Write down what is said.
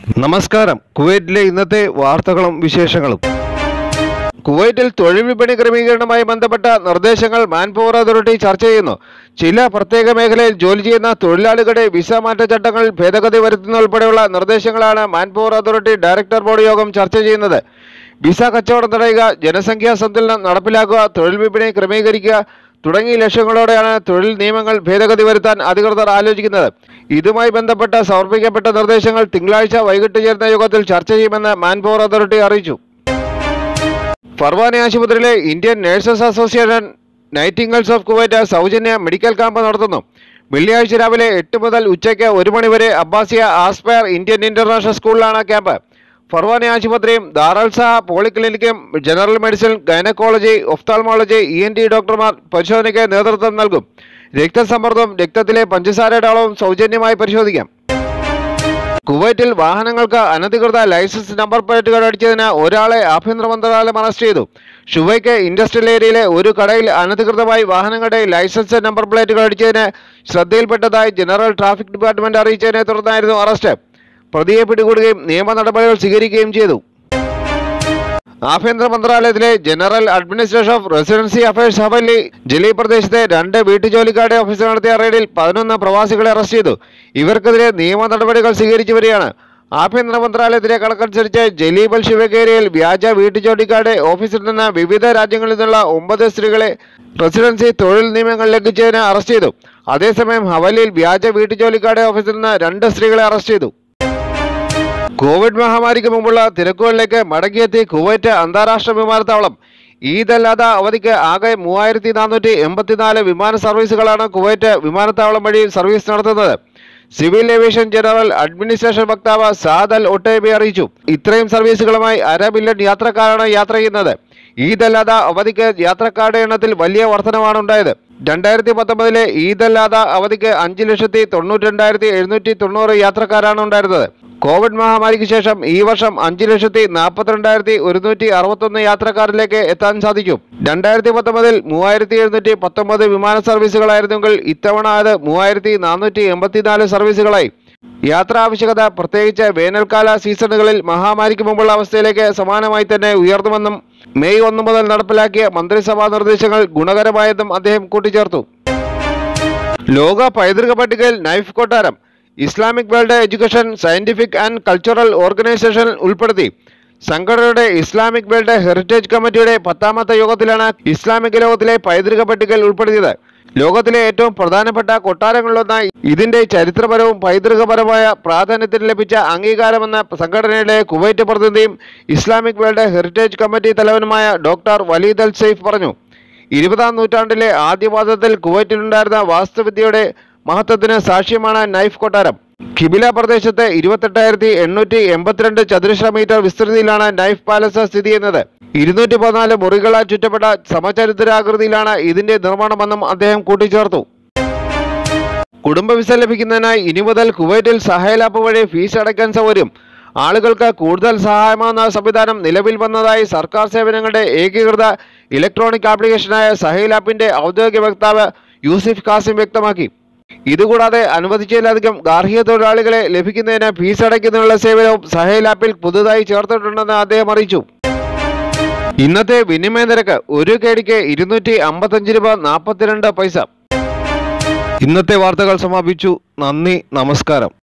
നമസ്കാരം കുവൈറ്റിലെ ഇന്നത്തെ വാർത്തകളും വിശേഷങ്ങളും കുവൈറ്റിൽ തൊഴിൽ വിപണി ക്രമീകരണവുമായി ബന്ധപ്പെട്ട നിർദ്ദേശങ്ങൾ മാൻ പവർ അതോറിറ്റി ചർച്ച ചെയ്യുന്നു ചില പ്രത്യേക മേഖലയിൽ ജോലി ചെയ്യുന്ന തൊഴിലാളികളുടെ വിസ മാറ്റ ചട്ടങ്ങളിൽ ഭേദഗതി വരുത്തുന്ന ഉൾപ്പെടെയുള്ള നിർദ്ദേശങ്ങളാണ് manpower authority director board യോഗം ചർച്ച ചെയ്യുന്നത് വിസ കച്ചവടം തടയുക ജനസംഖ്യാ സന്തുലനം നടപ്പിലാക്കുക തൊഴിൽ വിപണി ക്രമീകരിക്കുക തുടങ്ങിയ ലക്ഷ്യങ്ങളോടെയാണ് തൊഴിൽ നിയമങ്ങൾ ഭേദഗതി വരുത്താൻ അധികൃതർ ആലോചിക്കുന്നത് ഇതുമായി ബന്ധപ്പെട്ട സമർപ്പിക്കപ്പെട്ട നിർദ്ദേശങ്ങൾ തിങ്കളാഴ്ച വൈകിട്ട് ചേർന്ന യോഗത്തിൽ ചർച്ച ചെയ്യുമെന്ന് മാൻ പവർ അതോറിറ്റി അറിയിച്ചു ഫർവാനി ആശുപത്രിയിലെ Indian nurses association nightingales of Kuwait സൗജന്യ മെഡിക്കൽ ക്യാമ്പ് നടത്തുന്നു വെള്ളിയാഴ്ച രാവിലെ എട്ട് മുതൽ ഉച്ചയ്ക്ക് ഒരു മണിവരെ അബ്ബാസിയ ആസ്പയർ ഇന്ത്യൻ ഇന്റർനാഷണൽ സ്കൂളിലാണ് ക്യാമ്പ് ഫർവാനി ആശുപത്രിയും ദാറൽസഹ പോളിക്ലിനിക്കും general medicine gynaecology ophthalmology E N T ഡോക്ടർമാർ പരിശോധനയ്ക്ക് നേതൃത്വം നൽകും രക്തസമ്മർദ്ദം രക്തത്തിലെ പഞ്ചസാരയുടെ അളവും സൗജന്യമായി പരിശോധിക്കാം കുവൈറ്റിൽ വാഹനങ്ങൾക്ക് അനധികൃത ലൈസൻസ് നമ്പർ പ്ലേറ്റുകൾ അടിച്ചതിന് ഒരാളെ ആഭ്യന്തര മന്ത്രാലയം അറസ്റ്റ് ചെയ്തു ഷുവൈക്ക് ഇൻഡസ്ട്രിയൽ ഏരിയയിലെ ഒരു കടയിൽ അനധികൃതമായി വാഹനങ്ങളുടെ ലൈസൻസ് നമ്പർ പ്ലേറ്റുകൾ അടിച്ചതിന് ശ്രദ്ധയിൽപ്പെട്ടതായി ജനറൽ ട്രാഫിക് ഡിപ്പാർട്ട്മെന്റ് അറിയിച്ചതിനെ തുടർന്നായിരുന്നു അറസ്റ്റ് പ്രതിയെ പിടികൂടുകയും നിയമ നടപടികൾ സ്വീകരിക്കുകയും ചെയ്തു ആഭ്യന്തര മന്ത്രാലയത്തിലെ general administration of residency affairs Hawally ജലി പ്രദേശത്തെ രണ്ട് വീട്ടുജോലിക്കാരുടെ ഓഫീസിൽ നടത്തിയ റെയ്ഡിൽ പതിനൊന്ന് പ്രവാസികളെ അറസ്റ്റ് ചെയ്തു ഇവർക്കെതിരെ നിയമ നടപടികൾ സ്വീകരിച്ചു വരികയാണ് ആഭ്യന്തര മന്ത്രാലയത്തിലെ കണക്കനുസരിച്ച് ജലീബൽ ശിവകേരിയിൽ വ്യാജ വീട്ടുജോലിക്കാരുടെ ഓഫീസിൽ നിന്ന് വിവിധ രാജ്യങ്ങളിൽ നിന്നുള്ള ഒമ്പത് സ്ത്രീകളെ റെസിഡൻസി തൊഴിൽ നിയമങ്ങൾ ലംഘിച്ചതിന് അറസ്റ്റ് ചെയ്തു അതേസമയം ഹവലിയിൽ വ്യാജ വീട്ടുജോലിക്കാരുടെ ഓഫീസിൽ നിന്ന് രണ്ട് സ്ത്രീകളെ അറസ്റ്റ് ചെയ്തു കോവിഡ് മഹാമാരിക്ക് മുമ്പുള്ള തിരക്കുകളിലേക്ക് മടങ്ങിയെത്തി കുവൈറ്റ് അന്താരാഷ്ട്ര വിമാനത്താവളം ഈദ് അല്ലാതെ അവധിക്ക് ആകെ മൂവായിരത്തി നാനൂറ്റി എൺപത്തിനാല് വിമാന സർവീസുകളാണ് കുവൈറ്റ് വിമാനത്താവളം വഴി സർവീസ് നടത്തുന്നത് സിവിൽ ഏവിയേഷൻ ജനറൽ അഡ്മിനിസ്ട്രേഷൻ വക്താവ് സാദ് അൽ ഒട്ടേബി അറിയിച്ചു ഇത്രയും സർവീസുകളുമായി അര മില്യൺ യാത്രക്കാരാണ് യാത്ര ചെയ്യുന്നത് ഈദ് അല്ലാതെ അവധിക്ക് യാത്രക്കാരുടെ എണ്ണത്തിൽ വലിയ വർധനമാണ് ഉണ്ടായത് രണ്ടായിരത്തി പത്തൊമ്പതിലെ ഈദ് അല്ലാതെ അവധിക്ക് അഞ്ച് ലക്ഷത്തി തൊണ്ണൂറ്റി രണ്ടായിരത്തി എഴുന്നൂറ്റി തൊണ്ണൂറ് യാത്രക്കാരാണ് ഉണ്ടായിരുന്നത് കോവിഡ് മഹാമാരിക്ക് ശേഷം ഈ വർഷം അഞ്ച് ലക്ഷത്തി നാൽപ്പത്തിരണ്ടായിരത്തി ഒരുന്നൂറ്റി അറുപത്തൊന്ന് യാത്രക്കാരിലേക്ക് എത്താൻ സാധിക്കും രണ്ടായിരത്തി പത്തൊമ്പതിൽ മൂവായിരത്തി എഴുന്നൂറ്റി പത്തൊമ്പത് വിമാന സർവീസുകളായിരുന്നെങ്കിൽ ഇത്തവണ അത് മൂവായിരത്തി നാനൂറ്റി എൺപത്തിനാല് സർവീസുകളായി യാത്രാ ആവശ്യകത പ്രത്യേകിച്ച് വേനൽക്കാല സീസണുകളിൽ മഹാമാരിക്ക് മുമ്പുള്ള അവസ്ഥയിലേക്ക് സമാനമായി തന്നെ ഉയർന്നുവെന്നും മെയ് ഒന്ന് മുതൽ നടപ്പിലാക്കിയ മന്ത്രിസഭാ നിർദ്ദേശങ്ങൾ ഗുണകരമായെന്നും അദ്ദേഹം കൂട്ടിച്ചേർത്തു ലോക പൈതൃക പട്ടികയിൽ നൈഫ് കൊട്ടാരം Islamic world education scientific and cultural organisation ഉൾപ്പെടുത്തി സംഘടനയുടെ ഇസ്ലാമിക് വേൾഡ് ഹെറിറ്റേജ് കമ്മിറ്റിയുടെ പത്താമത്തെ യോഗത്തിലാണ് ഇസ്ലാമിക ലോകത്തിലെ പൈതൃക പട്ടികയിൽ ഉൾപ്പെടുത്തിയത് ലോകത്തിലെ ഏറ്റവും പ്രധാനപ്പെട്ട കൊട്ടാരങ്ങളിലൊന്നായി ഇതിന്റെ ചരിത്രപരവും പൈതൃകപരമായ പ്രാധാന്യത്തിന് ലഭിച്ച അംഗീകാരമെന്ന സംഘടനയുടെ കുവൈറ്റ് പ്രതിനിധിയും ഇസ്ലാമിക് വേൾഡ് ഹെറിറ്റേജ് കമ്മിറ്റി തലവനുമായ ഡോക്ടർ വലീദ് അൽ സെയ്ഫ് പറഞ്ഞു ഇരുപതാം നൂറ്റാണ്ടിലെ ആദ്യപാദത്തിൽ കുവൈറ്റിലുണ്ടായിരുന്ന വാസ്തുവിദ്യയുടെ മഹത്വത്തിന് സാക്ഷ്യമാണ് നൈഫ് കൊട്ടാരം കിബില പ്രദേശത്ത് ഇരുപത്തെട്ടായിരത്തി എണ്ണൂറ്റി എൺപത്തിരണ്ട് ചതുരശ്ര മീറ്റർ വിസ്തൃതിയിലാണ് നൈഫ് പാലസ് സ്ഥിതി ചെയ്യുന്നത് ഇരുന്നൂറ്റി പതിനാല് മുറികളാൽ ചുറ്റപ്പെട്ട സമചരിത്രാകൃതിയിലാണ് ഇതിന്റെ നിർമ്മാണമെന്നും അദ്ദേഹം കൂട്ടിച്ചേർത്തു കുടുംബ വിസ ലഭിക്കുന്നതിനായി ഇനി മുതൽ കുവൈറ്റിൽ സഹേൽ ആപ്പ് വഴി ഫീസ് അടയ്ക്കാൻ സൗകര്യം ആളുകൾക്ക് കൂടുതൽ സഹായമാകുന്ന സംവിധാനം നിലവിൽ വന്നതായി സർക്കാർ സേവനങ്ങളുടെ ഏകീകൃത ഇലക്ട്രോണിക് ആപ്ലിക്കേഷനായ സഹേൽ ആപ്പിന്റെ ഔദ്യോഗിക വക്താവ് യൂസിഫ് കാസിം വ്യക്തമാക്കി ഇതുകൂടാതെ അനുവദിച്ചതിലധികം ഗാർഹിക തൊഴിലാളികളെ ലഭിക്കുന്നതിന് ഫീസ് അടയ്ക്കുന്നതിനുള്ള സേവനവും സഹേൽ ആപ്പിൽ പുതുതായി ചേർത്തിട്ടുണ്ടെന്ന് അദ്ദേഹം അറിയിച്ചു ഇന്നത്തെ വിനിമയ നിരക്ക് ഒരു കേടിക്ക് ഇരുന്നൂറ്റി അമ്പത്തഞ്ച് രൂപ നാൽപ്പത്തിരണ്ട് പൈസ ഇന്നത്തെ വാർത്തകൾ സമാപിച്ചു നന്ദി നമസ്കാരം